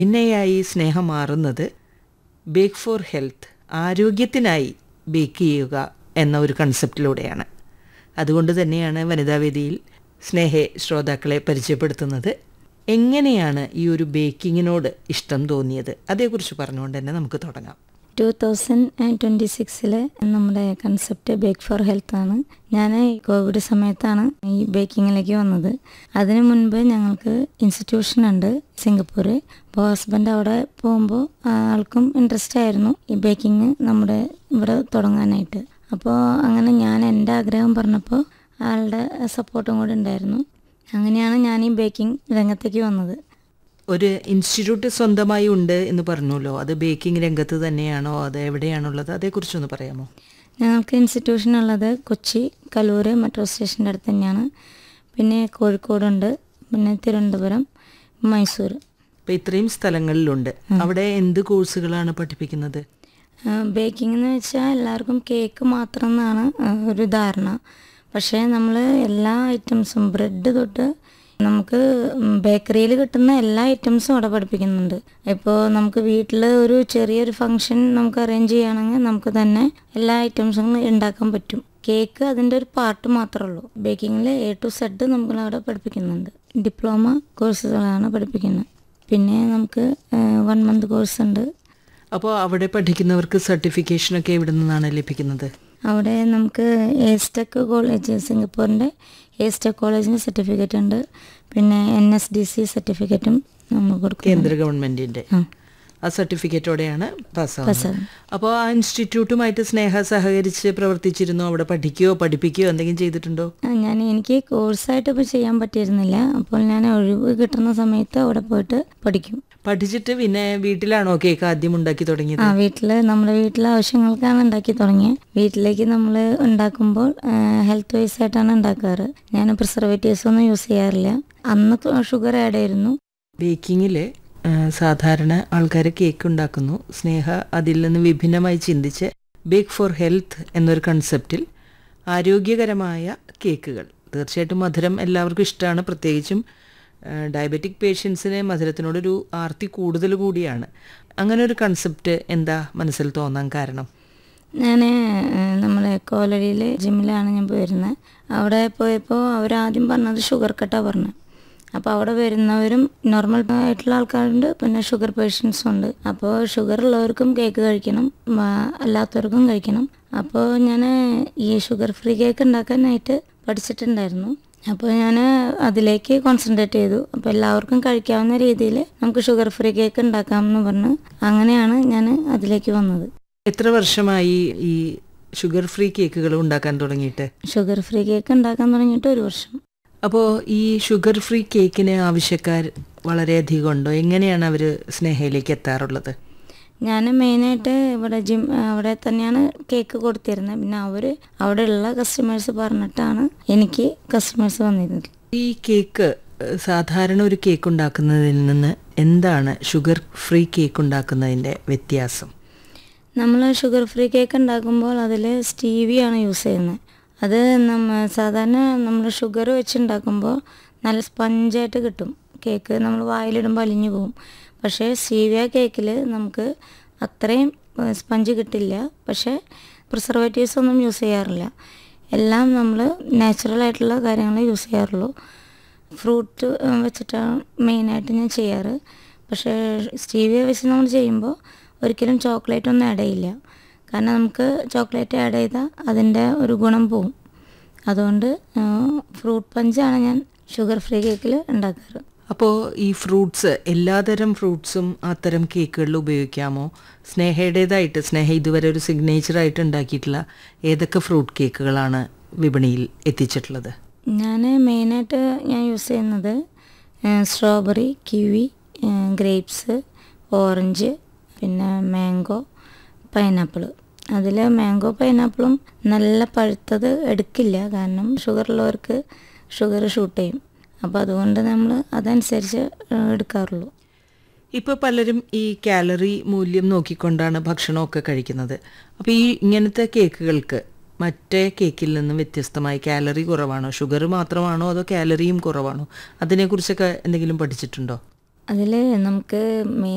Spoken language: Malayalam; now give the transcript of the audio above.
പിന്നെയായി സ്നേഹം മാറുന്നത് ബേക്ക് ഫോർ ഹെൽത്ത് ആരോഗ്യത്തിനായി ബേക്ക് ചെയ്യുക എന്ന ഒരു കൺസെപ്റ്റിലൂടെയാണ് അതുകൊണ്ട് തന്നെയാണ് വനിതാവേദിയിൽ സ്നേഹെ ശ്രോതാക്കളെ പരിചയപ്പെടുത്തുന്നത് എങ്ങനെയാണ് ഈ ഒരു ബേക്കിങ്ങിനോട് ഇഷ്ടം തോന്നിയത് അതേക്കുറിച്ച് പറഞ്ഞുകൊണ്ട് തന്നെ നമുക്ക് തുടങ്ങാം ടു തൗസൻഡ് ട്വൻറ്റി സിക്സിൽ നമ്മുടെ കൺസെപ്റ്റ് ബേക്ക് ഫോർ ഹെൽത്ത് ആണ് ഞാൻ ഈ കോവിഡ് സമയത്താണ് ഈ ബേക്കിങ്ങിലേക്ക് വന്നത് അതിനു മുൻപ് ഞങ്ങൾക്ക് ഇൻസ്റ്റിറ്റ്യൂഷൻ ഉണ്ട് സിംഗപ്പൂർ അപ്പോൾ ഹസ്ബൻഡ് അവിടെ പോകുമ്പോൾ ആൾക്കും ഇൻട്രസ്റ്റ് ആയിരുന്നു ഈ ബേക്കിംഗ് നമ്മുടെ ഇവിടെ തുടങ്ങാനായിട്ട് അപ്പോൾ അങ്ങനെ ഞാൻ എൻ്റെ ആഗ്രഹം പറഞ്ഞപ്പോൾ ആളുടെ സപ്പോർട്ടും കൂടെ ഉണ്ടായിരുന്നു അങ്ങനെയാണ് ഞാൻ ഈ ബേക്കിംഗ് രംഗത്തേക്ക് വന്നത് ഒരു ഇൻസ്റ്റിറ്റ്യൂട്ട് സ്വന്തമായി ഉണ്ട് എന്ന് പറഞ്ഞല്ലോ അത് ബേക്കിംഗ് രംഗത്ത് തന്നെയാണോ അത് എവിടെയാണുള്ളത് അതേക്കുറിച്ചൊന്ന് പറയാമോ ഞങ്ങൾക്ക് ഇൻസ്റ്റിറ്റ്യൂഷൻ ഉള്ളത് കൊച്ചി കലൂർ മെട്രോ സ്റ്റേഷൻ്റെ അടുത്ത് തന്നെയാണ് പിന്നെ കോഴിക്കോടുണ്ട് പിന്നെ തിരുവനന്തപുരം മൈസൂർ ഇപ്പം ഇത്രയും സ്ഥലങ്ങളിലുണ്ട് അവിടെ എന്ത് കോഴ്സുകളാണ് പഠിപ്പിക്കുന്നത് ബേക്കിംഗ് എന്ന് വെച്ചാൽ എല്ലാവർക്കും കേക്ക് മാത്രം എന്നാണ് ഒരു ധാരണ പക്ഷേ നമ്മൾ എല്ലാ ഐറ്റംസും ബ്രെഡ് തൊട്ട് നമുക്ക് ബേക്കറിയിൽ കിട്ടുന്ന എല്ലാ ഐറ്റംസും അവിടെ പഠിപ്പിക്കുന്നുണ്ട് ഇപ്പോൾ നമുക്ക് വീട്ടിൽ ഒരു ചെറിയൊരു ഫംഗ്ഷൻ നമുക്ക് അറേഞ്ച് ചെയ്യുകയാണെങ്കിൽ നമുക്ക് തന്നെ എല്ലാ ഐറ്റംസും ഉണ്ടാക്കാൻ പറ്റും കേക്ക് അതിൻ്റെ ഒരു പാർട്ട് മാത്രമേ ഉള്ളൂ ബേക്കിങ്ങിൽ എ ടു സെഡ് നമുക്ക് അവിടെ പഠിപ്പിക്കുന്നുണ്ട് ഡിപ്ലോമ കോഴ്സുകളാണ് പഠിപ്പിക്കുന്നത് പിന്നെ നമുക്ക് വൺ മന്ത് കോഴ്സ് ഉണ്ട് അപ്പോൾ അവിടെ പഠിക്കുന്നവർക്ക് സർട്ടിഫിക്കേഷനൊക്കെ എവിടെ നിന്നാണ് ലഭിക്കുന്നത് അവിടെ നമുക്ക് എസ്റ്റെക് കോളേജ് സിംഗപ്പൂരിൻ്റെ എസ്റ്റെക് കോളേജിന് സർട്ടിഫിക്കറ്റ് ഉണ്ട് പിന്നെ എൻ എസ് ഡി സി സർട്ടിഫിക്കറ്റും നമ്മൾ കൊടുക്കും കേന്ദ്ര ഗവൺമെന്റിന്റെ ആ. ആ സർട്ടിഫിക്കറ്റോടെയാണ് പാസ്സാവുന്നത് പാസ്സാകും. അപ്പോൾ ആ ഇൻസ്റ്റിറ്റ്യൂട്ടുമായിട്ട് സ്നേഹ സഹകരിച്ച് പ്രവർത്തിച്ചിരുന്നോ അവിടെ പഠിക്കുകയോ പഠിപ്പിക്കുകയോ എന്തെങ്കിലും ചെയ്തിട്ടുണ്ടോ ആ, ഞാൻ എനിക്ക് കോഴ്സായിട്ട് ഇപ്പോൾ ചെയ്യാൻ പറ്റിയിരുന്നില്ല അപ്പോൾ ഞാൻ ഒഴിവ് കിട്ടുന്ന സമയത്ത് അവിടെ പോയിട്ട് പഠിക്കും പഠിച്ചിട്ട് പിന്നെ വീട്ടിലാണോ കേക്ക് ആദ്യം ഉണ്ടാക്കി തുടങ്ങിയത് ആ വീട്ടിൽ നമ്മുടെ വീട്ടിലെ ആവശ്യങ്ങൾക്കാണ് ഉണ്ടാക്കി തുടങ്ങിയത് വീട്ടിലേക്ക് നമ്മൾ ഉണ്ടാക്കുമ്പോൾ ഹെൽത്ത് വൈസ് ആയിട്ടാണ് ഉണ്ടാക്കാറ് ഞാൻ പ്രിസർവേറ്റീവ്സ് ഒന്നും യൂസ് ചെയ്യാറില്ല അന്ന് ഷുഗർ ആഡ് ആയിരുന്നു ബേക്കിങ്ങിൽ സാധാരണ ആൾക്കാർ കേക്ക് ഉണ്ടാക്കുന്നു സ്നേഹ അതിൽ നിന്ന് വിഭിന്നമായി ചിന്തിച്ച് ബേക്ക് ഫോർ ഹെൽത്ത് എന്നൊരു കൺസെപ്റ്റിൽ ആരോഗ്യകരമായ കേക്കുകൾ തീർച്ചയായിട്ടും മധുരം എല്ലാവർക്കും ഇഷ്ടമാണ് പ്രത്യേകിച്ചും ഡയബറ്റിക് പേഷ്യൻസിന് മധുരത്തിനോടൊരു ആർത്തി കൂടുതൽ കൂടിയാണ് അങ്ങനെ ഒരു കൺസെപ്റ്റ് എന്താ മനസ്സിൽ തോന്നാൻ കാരണം ഞാൻ നമ്മളെ കോലടിയിൽ ജിമ്മിലാണ് ഞാൻ പോയിരുന്നത് അവിടെ പോയപ്പോൾ അവരാദ്യം പറഞ്ഞത് ഷുഗർ കട്ടാണ് പറഞ്ഞത് അപ്പോൾ അവിടെ വരുന്നവരും നോർമൽ ആയിട്ടുള്ള ആൾക്കാരുണ്ട് പിന്നെ ഷുഗർ പേഷ്യൻസും ഉണ്ട് അപ്പോൾ ഷുഗർ ഉള്ളവർക്കും കേക്ക് കഴിക്കണം ആ, അല്ലാത്തവർക്കും കഴിക്കണം അപ്പോൾ ഞാൻ ഈ ഷുഗർ ഫ്രീ കേക്ക് ഉണ്ടാക്കാനായിട്ട് പഠിച്ചിട്ടുണ്ടായിരുന്നു അപ്പോൾ ഞാൻ അതിലേക്ക് കോൺസെൻട്രേറ്റ് ചെയ്തു അപ്പോൾ എല്ലാവർക്കും കഴിക്കാവുന്ന രീതിയിൽ നമുക്ക് ഷുഗർ ഫ്രീ കേക്ക് ഉണ്ടാക്കാമെന്ന് പറഞ്ഞ് അങ്ങനെയാണ് ഞാൻ അതിലേക്ക് വന്നത് എത്ര വർഷമായി ഈ ഷുഗർ ഫ്രീ കേക്കുകൾ ഉണ്ടാക്കാൻ തുടങ്ങിയിട്ട് ഷുഗർ ഫ്രീ കേക്ക് ഉണ്ടാക്കാൻ തുടങ്ങിയിട്ട് ഒരു വർഷം അപ്പോൾ ഈ ഷുഗർ ഫ്രീ കേക്കിന് ആവശ്യക്കാർ വളരെയധികം ഉണ്ടോ എങ്ങനെയാണ് അവർ സ്നേഹയിലേക്ക് എത്താറുള്ളത് ഞാൻ മെയിനായിട്ട് ഇവിടെ ജിം അവിടെ തന്നെയാണ് കേക്ക് കൊടുത്തിരുന്നത് പിന്നെ അവർ അവിടെയുള്ള കസ്റ്റമേഴ്സ് പറഞ്ഞിട്ടാണ് എനിക്ക് കസ്റ്റമേഴ്സ് വന്നിരുന്നത് ഈ കേക്ക് ഏഹ്, സാധാരണ ഒരു കേക്ക് ഉണ്ടാക്കുന്നതിൽ നിന്ന് എന്താണ് ഷുഗർ ഫ്രീ കേക്ക് ഉണ്ടാക്കുന്നതിൻ്റെ വ്യത്യാസം നമ്മൾ ഷുഗർ ഫ്രീ കേക്ക് ഉണ്ടാക്കുമ്പോൾ അതിൽ സ്റ്റീവിയാണ് യൂസ് ചെയ്യുന്നത് അത് നമ്മ സാധാരണ നമ്മൾ ഷുഗർ വെച്ചുണ്ടാക്കുമ്പോൾ നല്ല സ്പഞ്ചായിട്ട് കിട്ടും കേക്ക് നമ്മൾ വായിലിടുമ്പോൾ അലിഞ്ഞു പോകും പക്ഷേ സ്റ്റീവിയ കേക്കിൽ നമുക്ക് അത്രയും സ്പഞ്ച് കിട്ടില്ല പക്ഷേ പ്രിസർവേറ്റീവ്സ് ഒന്നും യൂസ് ചെയ്യാറില്ല എല്ലാം നമ്മൾ നാച്ചുറൽ ആയിട്ടുള്ള കാര്യങ്ങൾ യൂസ് ചെയ്യാറുള്ളൂ ഫ്രൂട്ട് വെച്ചിട്ടാണ് മെയിനായിട്ട് ഞാൻ ചെയ്യാറ് പക്ഷേ സ്റ്റീവിയ വെച്ച് നമ്മൾ ചെയ്യുമ്പോൾ ഒരിക്കലും ചോക്ലേറ്റ് ഒന്നും ആഡ് ചെയ്യില്ല കാരണം നമുക്ക് ചോക്ലേറ്റ് ആഡ് ചെയ്താൽ അതിൻ്റെ ഒരു ഗുണം പോവും അതുകൊണ്ട് ഫ്രൂട്ട് പഞ്ചാണ് ഞാൻ ഷുഗർ ഫ്രീ കേക്കിൽ ഉണ്ടാക്കാറ് അപ്പോൾ ഈ ഫ്രൂട്ട്സ് എല്ലാതരം ഫ്രൂട്ട്സും അത്തരം കേക്കുകളിൽ ഉപയോഗിക്കാമോ സ്നേഹയുടേതായിട്ട് സ്നേഹ ഇതുവരെ ഒരു സിഗ്നേച്ചറായിട്ട് ഉണ്ടാക്കിയിട്ടുള്ള ഏതൊക്കെ ഫ്രൂട്ട് കേക്കുകളാണ് വിപണിയിൽ എത്തിച്ചിട്ടുള്ളത് ഞാൻ മെയിനായിട്ട് ഞാൻ യൂസ് ചെയ്യുന്നത് സ്ട്രോബെറി കിവി ഗ്രേപ്സ് ഓറഞ്ച് പിന്നെ മാംഗോ പൈനാപ്പിൾ അതിൽ മാംഗോ പൈനാപ്പിളും നല്ല പഴുത്തത് എടുക്കില്ല കാരണം ഷുഗർ ഉള്ളവർക്ക് ഷുഗർ ഷൂട്ട് ചെയ്യും അപ്പോൾ അതുകൊണ്ട് നമ്മൾ അതനുസരിച്ച് എടുക്കാറുള്ളൂ ഇപ്പോൾ പലരും ഈ കാലറി മൂല്യം നോക്കിക്കൊണ്ടാണ് ഭക്ഷണമൊക്കെ കഴിക്കുന്നത് അപ്പോൾ ഈ ഇങ്ങനത്തെ കേക്കുകൾക്ക് മറ്റേ കേക്കിൽ നിന്നും വ്യത്യസ്തമായി കാലറി കുറവാണോ ഷുഗർ മാത്രമാണോ അതോ കാലറിയും കുറവാണോ അതിനെക്കുറിച്ചൊക്കെ എന്തെങ്കിലും പഠിച്ചിട്ടുണ്ടോ അതിൽ നമുക്ക് മെയിൻ